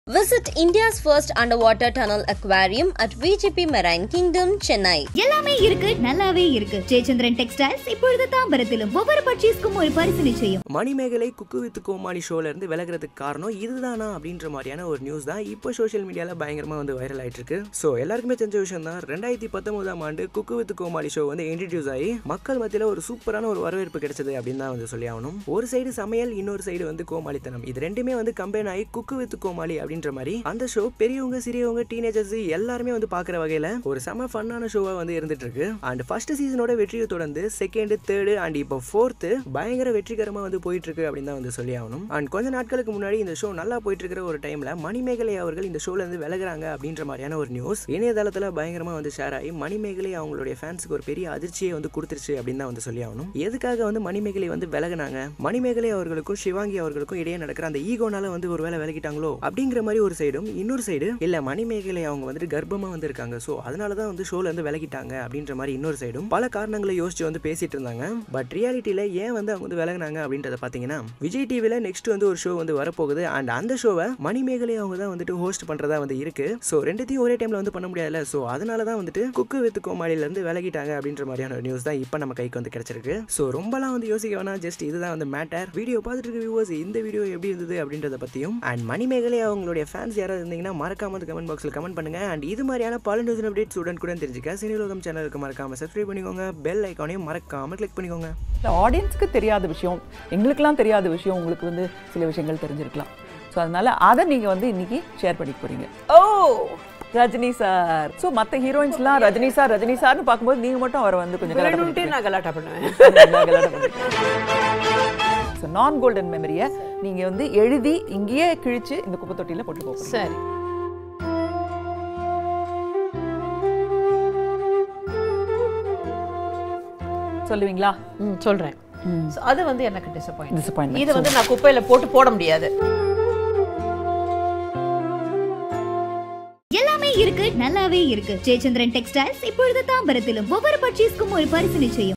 Visit India's first underwater tunnel aquarium at VGP Marine Kingdom, Chennai. எல்லாமே இருக்கு நல்லாவே இருக்கு ஜெயச்சந்திரன் டெக்ஸ்டைல்ஸ் இப்பொழுது தாம்பரத்திலும் ஒவ்வொரு பர்ச்சேஸ்க்கும் ஒரு பரிசு நிச்சயம் மணிமேகலை குக்கு வித் கோமாளி ஷோல இருந்து விலகிறதுக்கு காரணம் இதுதானா அப்படின்ற மாதிரியான ஒரு நியூஸ் தான் இப்போ சோஷியல் மீடியால பயங்கரமா வந்து வைரல் ஆயிட்டு இருக்கு ஸோ எல்லாருக்குமே தெரிஞ்ச விஷயம் தான் ரெண்டாயிரத்தி பத்தொன்பதாம் ஆண்டு குக்கு வித் கோமாளி ஷோ வந்து இன்ட்ரடியூஸ் ஆகி மக்கள் மத்தியில் ஒரு சூப்பரான ஒரு வரவேற்பு கிடைச்சது அப்படின்னு தான் வந்து சொல்லி ஆகணும் ஒரு சைடு சமையல் இன்னொரு சைடு வந்து கோமாளித்தனம் இது ரெண்டுமே வந்து கம்பைன் ஆகி குக்கு வித் கோமாளி அப்படின்ற மாதிரி அந்த ஷோ பெரியவங்க சிறியவங்க டீனேஜர்ஸ் எல்லாருமே வந்து பாக்குற வகையில ஒரு செம ஃபன்னான ஷோவா வந்து இருந்துட்டு இருக்கு அண்ட் ஃபர்ஸ்ட் சீசனோட வெற்றியை தொடர்ந்து செகண்ட் தேர்டு அண்ட் இப்போ ஃபோர்த்து பயங்கர வெற்றிகரமா வந்து போயிட்டு இருக்கு அப்படின்னு தான் வந்து சொல்லி ஆகணும் அண்ட் கொஞ்ச நாட்களுக்கு முன்னாடி இந்த ஷோ நல்லா போயிட்டு இருக்கிற ஒரு டைம்ல மணிமேகலை அவர்கள் இந்த ஷோல இருந்து விலகுறாங்க அப்படின்ற மாதிரியான ஒரு நியூஸ் இணையதளத்துல பயங்கரமா வந்து ஷேர் ஆகி மணிமேகலை அவங்களுடைய ஃபேன்ஸுக்கு ஒரு பெரிய அதிர்ச்சியை வந்து கொடுத்துருச்சு அப்படின்னு தான் வந்து சொல்லி ஆகணும் எதுக்காக வந்து மணிமேகலை வந்து விலகுனாங்க மணிமேகலை அவர்களுக்கும் சிவாங்கி அவர்களுக்கும் இடையே நடக்கிற அந்த ஈகோனால வந்து ஒரு வேலை விலகிட்டாங்களோ அப்படிங்கிற மாதிரி ஒரு சைடும் இன்னொரு சைடு இல்ல மணிமேகலை அவங்க வந்துட்டு கர்ப்பமா வந்து இருக்காங்க ஸோ அதனால தான் வந்து ஷோல இருந்து விலகிட்டாங்க அப்படின்ற மாதிரி இன்னொரு சைடும் பல காரணங்களை யோசிச்சு வந்து பேசிட்டு இருந்தாங்க பட் ரியாலிட்டியில ஏன் வந்து அவங்க வந்து விலகினாங்க அப்படின்றத பாத்தீங்கன்னா விஜய் டிவில நெக்ஸ்ட் வந்து ஒரு ஷோ வந்து வரப்போகுது அண்ட் அந்த ஷோவை மணிமேகலை அவங்க தான் வந்துட்டு ஹோஸ்ட் பண்றதா வந்து இருக்கு ஸோ ரெண்டுத்தையும் ஒரே டைம்ல வந்து பண்ண முடியாதுல்ல ஸோ அதனால தான் வந்துட்டு குக்கு வித் கோமாளில இருந்து விலகிட்டாங்க அப்படின்ற மாதிரியான ஒரு நியூஸ் தான் இப்போ நம்ம கைக்கு வந்து கிடைச்சிருக்கு ஸோ ரொம்பலாம் வந்து யோசிக்க வேணாம் ஜஸ்ட் இதுதான் வந்து மேட்டர் வீடியோ பார்த்துட்டு இருக்க வியூவர்ஸ் இந்த வீடியோ எப்படி இருந்தது அப்படின்றத பத்தியும் அண்ட் மணிமேகலை அவங்களுடைய ஃபேன்ஸ் யாராவது இருந்தீங்கன்னா மறக்காம வந்து கமெண்ட் பாக்ஸில் கமெண்ட் பண்ணுங்க அண்ட் இது மாதிரியான பல நியூஸ் அப்டேட் ஸ்டூடெண்ட் கூட தெரிஞ்சுக்க சினிலோகம் சேனலுக்கு மறக்காம சப்ஸ்கிரைப் பண்ணிக்கோங்க பெல் ஐக்கானையும் மறக்காம கிளிக் பண்ணிக்கோங்க இல்லை ஆடியன்ஸ்க்கு தெரியாத விஷயம் எங்களுக்கெல்லாம் தெரியாத விஷயம் உங்களுக்கு வந்து சில விஷயங்கள் தெரிஞ்சிருக்கலாம் ஸோ அதனால அதை நீங்கள் வந்து இன்னைக்கு ஷேர் பண்ணிக்க போறீங்க ஓ ரஜினி சார் ஸோ மற்ற ஹீரோயின்ஸ்லாம் ரஜினி சார் ரஜினி சார்னு பார்க்கும்போது நீங்கள் மட்டும் அவரை வந்து கொஞ்சம் கலாட்டா வேணும்ட்டே பண்ணிருக்கீங்க. நான் கலாட்டா பண்ணுவேன் நல்லா கலாட்டா பண்ணிருக்கீங்க. ஸோ நான் கோல்டன் மெமரியை நீங்கள் வந்து எழுதி இங்கேயே கிழிச்சு இந்த குப்பை தொட்டியில் போட்டு போகிறோம் சரி சொல்லுவீங்களா ம் சொல்றேன் So, அது வந்து எனக்கு டிசப்பாயிண்ட் Disappointment. இது வந்து நான் குப்பையில போட்டு போட முடியாது எல்லாமே இருக்கு நல்லாவே இருக்கு ஜெயச்சந்திரன் டெக்ஸ்டைல்ஸ் இப்பொழுது தாம்பரத்திலும் ஒவ்வொரு பர்ச்சேஸ்க்கும் ஒரு பரிசு நிச்சயம்